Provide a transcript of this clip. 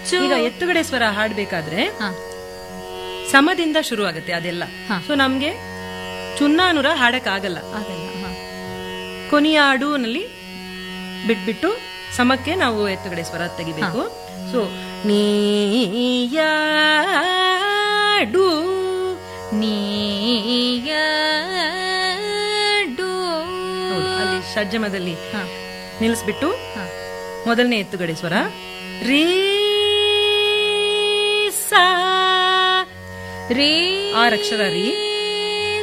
ಈಗ ಎತ್ತುಗಡೆ ಸ್ವರ ಹಾಡ್ಬೇಕಾದ್ರೆ ಹಾ ಸಮದಿಂದ ಶುರು ಆಗುತ್ತೆ ಅದೆಲ್ಲ ಹಾ. ಸೊ ನಮ್ಗೆ ಚುನ್ನಾನುರ ಹಾಡಕ್ ಆಗಲ್ಲ ಆಗಲ್ಲ ಹಾ ಕೊನಿಯಾಡು ನಲ್ಲಿ ಬಿಟ್ಬಿಟ್ಟು ಸಮಕ್ಕೆ ನಾವು ಎತ್ತುಗಡೆ ಸ್ವರ ತೆಗಿಬೇಕು ಸೊ ನೀಯಾಡು ನೀಯಡು ಹೌದು, ಅಲ್ಲಿ ಷಡ್ಜಮದಲ್ಲಿ ಹಾ ನಿಲ್ಲಿಸ್ಬಿಟ್ಟು ಹಾ ಮೊದಲನೇ ಎತ್ತುಗಡೆ ಸ್ವರ ರೀ ಸಾ ರೇ ಆರ್ ಅಕ್ಷರ ರೀ